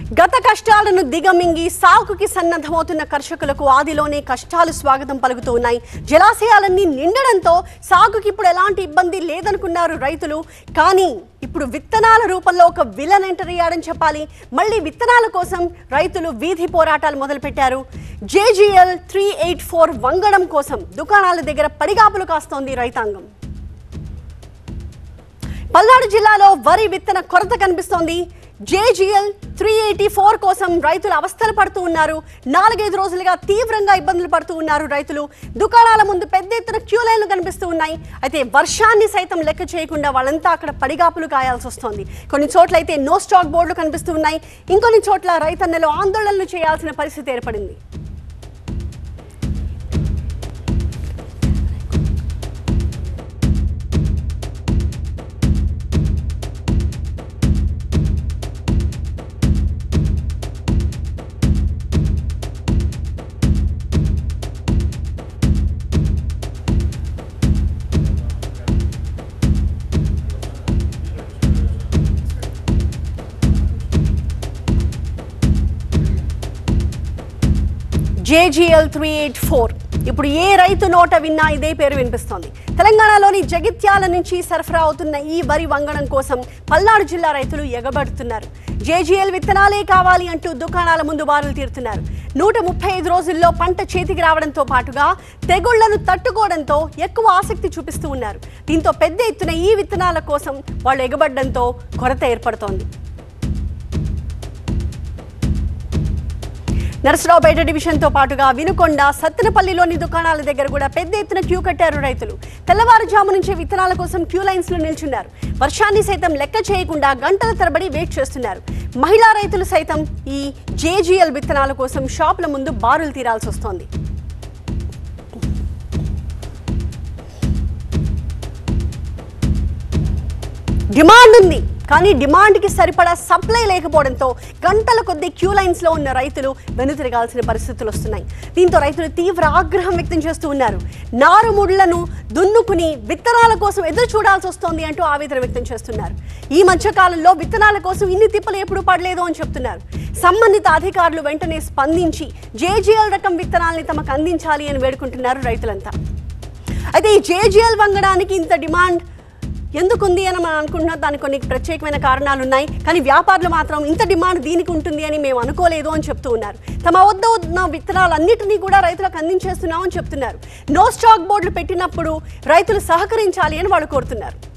గత కష్టాలను దిగమింగి సాగుకి సన్నద్ధమవుతున్న కర్షకులకు ఆదిలోనే కష్టాలు స్వాగతం పలుకుతూ ఉన్నాయి జలాశయాలన్నీ నిండడంతో సాగుకి ఇప్పుడు ఎలాంటి ఇబ్బంది లేదనుకున్నారు రైతులు కానీ ఇప్పుడు విత్తనాల రూపంలో ఒక విలన్ ఎంటర్ అయ్యాడని చెప్పాలి మళ్ళీ విత్తనాల కోసం రైతులు వీధి పోరాటాలు మొదలుపెట్టారు జేజీఎల్ త్రీ ఎయిట్ ఫోర్ వంగడం కోసం దుకాణాల దగ్గర పడిగాపులు కాస్తోంది రైతాంగం పల్నాడు జిల్లాలో వరి విత్తన కొరత కనిపిస్తోంది జేజీఎల్ త్రీ ఎయిటీ ఫోర్ కోసం రైతులు అవస్థలు పడుతూ ఉన్నారు నాలుగైదు రోజులుగా తీవ్రంగా ఇబ్బందులు పడుతూ ఉన్నారు రైతులు దుకాణాల ముందు పెద్ద ఎత్తున క్యూ లైన్లు కనిపిస్తూ ఉన్నాయి అయితే వర్షాన్ని సైతం లెక్క చేయకుండా వాళ్ళంతా అక్కడ పడిగాపులు కాయాల్సి వస్తోంది కొన్ని చోట్ల అయితే నో స్టాక్ బోర్డులు కనిపిస్తూ ఉన్నాయి ఇంకొన్ని చోట్ల రైతన్నలు ఆందోళనలు చేయాల్సిన పరిస్థితి ఏర్పడింది జేజీఎల్ త్రీ ఎయిట్ ఫోర్ ఇప్పుడు ఏ రైతు నోట విన్నా ఇదే పేరు వినిపిస్తోంది తెలంగాణలోని జగిత్యాల నుంచి సరఫరా అవుతున్న ఈ వరి వంగడం కోసం పల్నాడు జిల్లా రైతులు ఎగబడుతున్నారు జేజీఎల్ విత్తనాలే కావాలి అంటూ దుకాణాల ముందు బారులు తీరుతున్నారు నూట ముప్పై ఐదు రోజుల్లో పంట చేతికి రావడంతో పాటుగా తెగుళ్లను తట్టుకోవడంతో ఎక్కువ ఆసక్తి చూపిస్తూ ఉన్నారు దీంతో పెద్ద ఎత్తున ఈ విత్తనాల కోసం వాళ్ళు ఎగబడడంతో కొరత ఏర్పడుతోంది నరసరావుపేట డివిజన్తో పాటుగా వినుకొండ సత్తెనపల్లిలోని దుకాణాల దగ్గర కూడా పెద్ద ఎత్తున క్యూ కట్టారు రైతులు తెల్లవారుజాము నుంచే విత్తనాల కోసం క్యూ లైన్స్ లో నిల్చున్నారు వర్షాన్ని సైతం లెక్క చేయకుండా గంటల తరబడి వెయిట్ చేస్తున్నారు మహిళా రైతులు సైతం ఈ జేజీఎల్ విత్తనాల కోసం షాపుల ముందు బారులు తీరాల్సి వస్తోంది డిమాండ్ ఉంది కానీ డిమాండ్కి సరిపడా సప్లై లేకపోవడంతో గంటల కొద్దీ క్యూ లైన్స్ లో ఉన్న రైతులు వెనుతిరగాల్సిన పరిస్థితులు వస్తున్నాయి దీంతో రైతులు తీవ్ర ఆగ్రహం వ్యక్తం చేస్తూ ఉన్నారు నారుముళ్లను దున్నుకుని విత్తనాల కోసం ఎదురు చూడాల్సి వస్తోంది అంటూ ఆవేదన వ్యక్తం చేస్తున్నారు ఈ మధ్య కాలంలో విత్తనాల కోసం ఇన్ని తిప్పలు ఎప్పుడు పడలేదు అని చెప్తున్నారు సంబంధిత అధికారులు వెంటనే స్పందించి జేజీఎల్ రకం విత్తనాల్ని తమకు అందించాలి అని వేడుకుంటున్నారు రైతులంతా అయితే ఈ జేజీఎల్ వంగడానికి ఇంత డిమాండ్ ఎందుకుంది అని మనం అనుకుంటున్నాం దానికి కొన్ని ప్రత్యేకమైన కారణాలు ఉన్నాయి కానీ వ్యాపారులు మాత్రం ఇంత డిమాండ్ దీనికి ఉంటుంది అని మేము అనుకోలేదు అని చెప్తూ ఉన్నారు తమ వద్ద ఉన్న విత్తనాలన్నిటినీ కూడా రైతులకు అందించేస్తున్నామని చెప్తున్నారు నో స్టాక్ బోర్డులు పెట్టినప్పుడు రైతులు సహకరించాలి అని వాళ్ళు కోరుతున్నారు